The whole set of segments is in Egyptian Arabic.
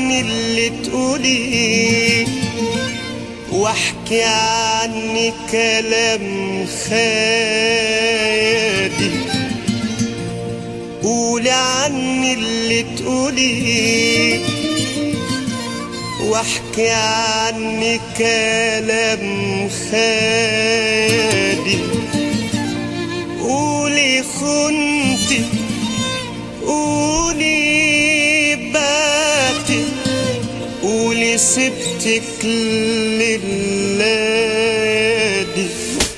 عني اللي تقولي واحكي عني كلام خالي قولي عني اللي تقولي واحكي عني كلام خالي قولي خنتي قولي باتي قولي سبتك للادي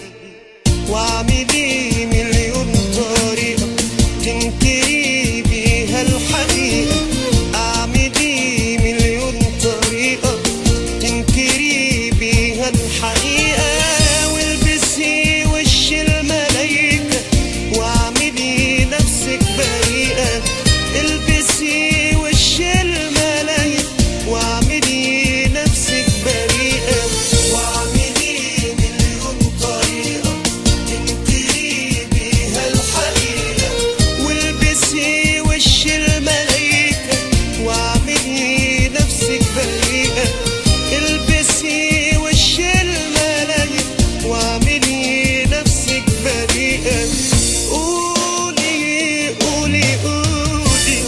واعملي مليون طريقة تنكري بيها الحقيقة اعملي مليون طريقة تنكري بيها الحقيقة والبسي وش الملايكة واعملي نفسك بريئة البسي وش الملايكة واعملي نفسك بريئة واعملي مليون طريقة تنكري بيها الحقيقة والبسي وش الملايكة واعملي نفسك بريئة البسي وش الملايكة واعملي نفسك بريئة قولي قولي قولي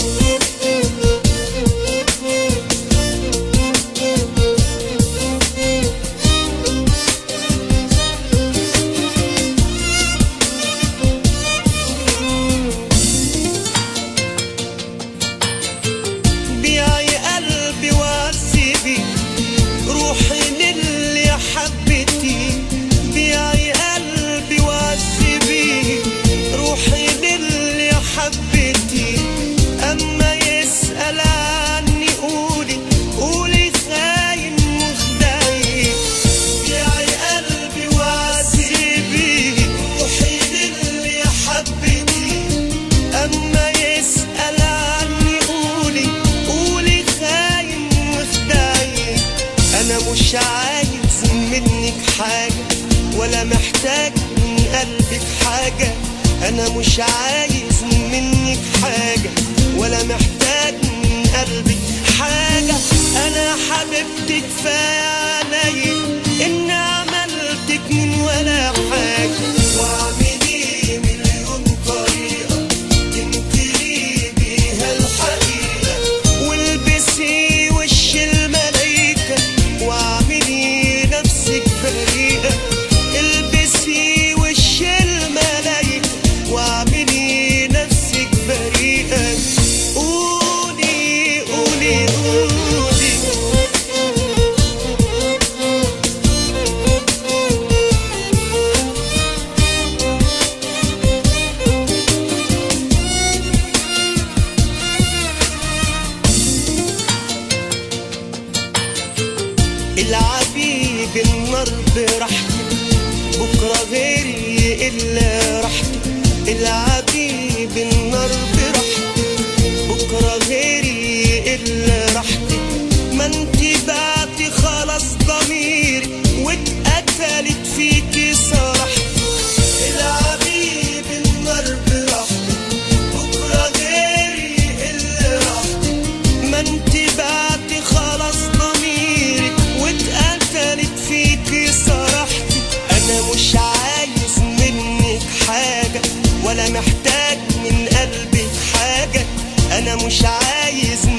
بيعي قلبي وعذبي روحي للي حبتي بيعي قلبي وعذبي روحي للي حبتي اما يسأل عني قولي قولي خاين مخدعي بيعي قلبي وعذبي روحي للي حبتي اما يسأل عني قولي قولي خاين مخدعي انا مش عايز منك حاجة ولا محتاج من قلبك حاجة انا مش عايز منك حاجة ولا محتاج من قلبك حاجة انا حبيبتك كفاية عليا ان عملتك من ولا حاجة واعملي مليون طريقة تنكري بيها الحقيقة والبسي وش الملايكة واعملي نفسك بريئة البسي وش الملايكة واعملي نفسك بريئة قولي قولي قولي العبي بالنار براحتك بكرة غيري إلا راحتك العبي بالنار براحتك بكرة غيري إلا راحتك ما انتي بعتي خلاص ضميري واتقتلت فيكي صراحتك العبي بالنار براحتك بكرة غيري إلا راحتك ما انتي بعتي خلاص ضميري واتقتلت فيكي صراحتي انا مش عايز منك حاجة ولا محتاج من قلبك حاجة انا مش عايز